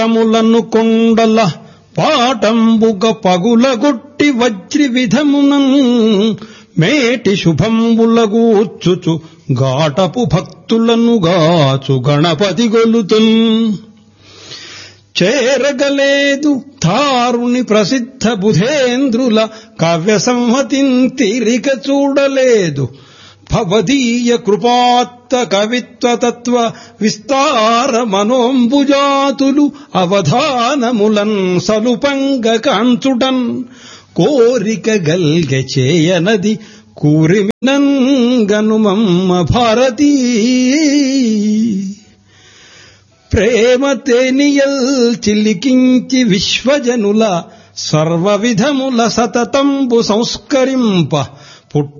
ములను కొండల పాటంబుగ పగులగొట్టి వజ్రి విధమునం మేటి శుభంబులగూర్చుచు గాటపు భక్తులను గాచు గణపతి గొలుతున్ చేరగలేదు తారుని ప్రసిద్ధ బుధేంద్రుల కావ్య సంహతిన్ తీరిక చూడలేదు భవదీయ కృపాత్త కవిత్వ తత్వ విస్తార మనోంబుజాతులు అవధానములన్ సలుపంగ కాంచుటన్ కోరిక గల్గె చేయనది కూరిమినంగనుమమ్మ భారతీ ప్రేమ తేనియల్ చిలికించి విశ్వజనుల సర్వ విధముల సతతంబు సంస్కరింప పుట్ట